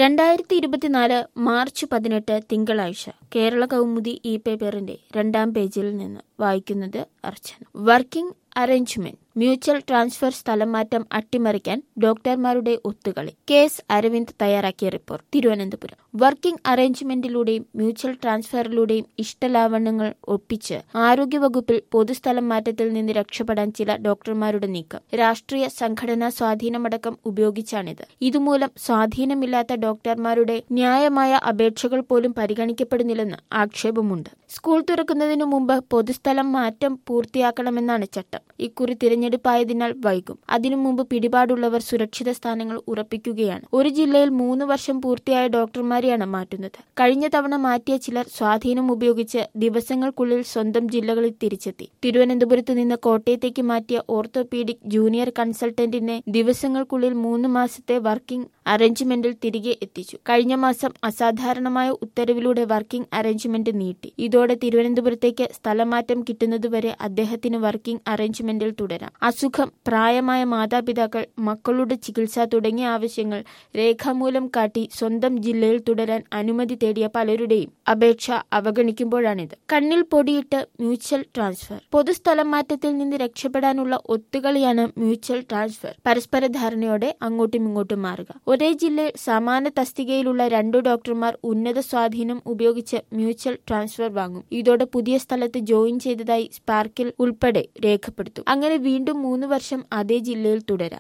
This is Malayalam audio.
രണ്ടായിരത്തി ഇരുപത്തിനാല് മാർച്ച് പതിനെട്ട് തിങ്കളാഴ്ച കേരള കൗമുദി ഇ പേപ്പറിന്റെ രണ്ടാം പേജിൽ നിന്ന് വായിക്കുന്നത് Archana working arrangement mutual transfer സ്ഥലംമാറ്റം അട്ടിമറിക്കാൻ ഡോക്ടർമാരുടെ ഒത്തുകളി കെ എസ് അരവിന്ദ് തയ്യാറാക്കിയ റിപ്പോർട്ട് തിരുവനന്തപുരം വർക്കിംഗ് അറേഞ്ച്മെന്റിലൂടെയും മ്യൂച്വൽ ട്രാൻസ്ഫറിലൂടെയും ഇഷ്ടലാവണ്യങ്ങൾ ഒപ്പിച്ച് ആരോഗ്യവകുപ്പിൽ പൊതുസ്ഥലം മാറ്റത്തിൽ നിന്ന് രക്ഷപ്പെടാൻ ചില ഡോക്ടർമാരുടെ നീക്കം രാഷ്ട്രീയ സംഘടനാ സ്വാധീനമടക്കം ഉപയോഗിച്ചാണിത് ഇതുമൂലം സ്വാധീനമില്ലാത്ത ഡോക്ടർമാരുടെ ന്യായമായ അപേക്ഷകൾ പോലും പരിഗണിക്കപ്പെടുന്നില്ലെന്ന് ആക്ഷേപമുണ്ട് സ്കൂൾ തുറക്കുന്നതിനു മുമ്പ് പൊതുസ്ഥലം മാറ്റം പൂർത്തിയാക്കണമെന്നാണ് ചട്ടം ഇക്കുറി തിരഞ്ഞെടുപ്പായതിനാൽ വൈകും അതിനു മുമ്പ് പിടിപാടുള്ളവർ സുരക്ഷിത സ്ഥാനങ്ങൾ ഉറപ്പിക്കുകയാണ് ഒരു ജില്ലയിൽ മൂന്ന് വർഷം പൂർത്തിയായ ഡോക്ടർമാരെയാണ് മാറ്റുന്നത് കഴിഞ്ഞ തവണ മാറ്റിയ ചിലർ സ്വാധീനം ഉപയോഗിച്ച് ദിവസങ്ങൾക്കുള്ളിൽ സ്വന്തം ജില്ലകളിൽ തിരിച്ചെത്തി തിരുവനന്തപുരത്ത് നിന്ന് കോട്ടയത്തേക്ക് മാറ്റിയ ഓർത്തോപീഡിക് ജൂനിയർ കൺസൾട്ടന്റിനെ ദിവസങ്ങൾക്കുള്ളിൽ മൂന്ന് മാസത്തെ വർക്കിംഗ് അറേഞ്ച്മെന്റിൽ തിരികെ എത്തിച്ചു കഴിഞ്ഞ മാസം അസാധാരണമായ ഉത്തരവിലൂടെ വർക്കിംഗ് അറേഞ്ച്മെന്റ് നീട്ടി ഇതോടെ തിരുവനന്തപുരത്തേക്ക് സ്ഥലമാറ്റം കിട്ടുന്നതുവരെ അദ്ദേഹത്തിന് വർക്കിംഗ് അറേഞ്ച്മെന്റിൽ തുടരാം അസുഖം പ്രായമായ മാതാപിതാക്കൾ മക്കളുടെ ചികിത്സ തുടങ്ങിയ ആവശ്യങ്ങൾ രേഖാമൂലം കാട്ടി സ്വന്തം ജില്ലയിൽ തുടരാൻ അനുമതി തേടിയ പലരുടെയും അപേക്ഷ അവഗണിക്കുമ്പോഴാണിത് കണ്ണിൽ പൊടിയിട്ട് മ്യൂച്വൽ ട്രാൻസ്ഫർ പൊതുസ്ഥലം മാറ്റത്തിൽ നിന്ന് രക്ഷപ്പെടാനുള്ള ഒത്തുകളിയാണ് മ്യൂച്വൽ ട്രാൻസ്ഫർ പരസ്പര ധാരണയോടെ അങ്ങോട്ടും ഇങ്ങോട്ടും മാറുക ഒരേ ജില്ലയിൽ സമാന തസ്തികയിലുള്ള രണ്ടു ഡോക്ടർമാർ ഉന്നത സ്വാധീനം ഉപയോഗിച്ച് മ്യൂച്വൽ ട്രാൻസ്ഫർ വാങ്ങും ഇതോടെ പുതിയ സ്ഥലത്ത് ജോയിൻ ചെയ്തതായി സ്പാർക്കിൽ ഉൾപ്പെടെ രേഖപ്പെടുത്തും അങ്ങനെ വീണ്ടും മൂന്ന് വർഷം അതേ ജില്ലയിൽ തുടരാം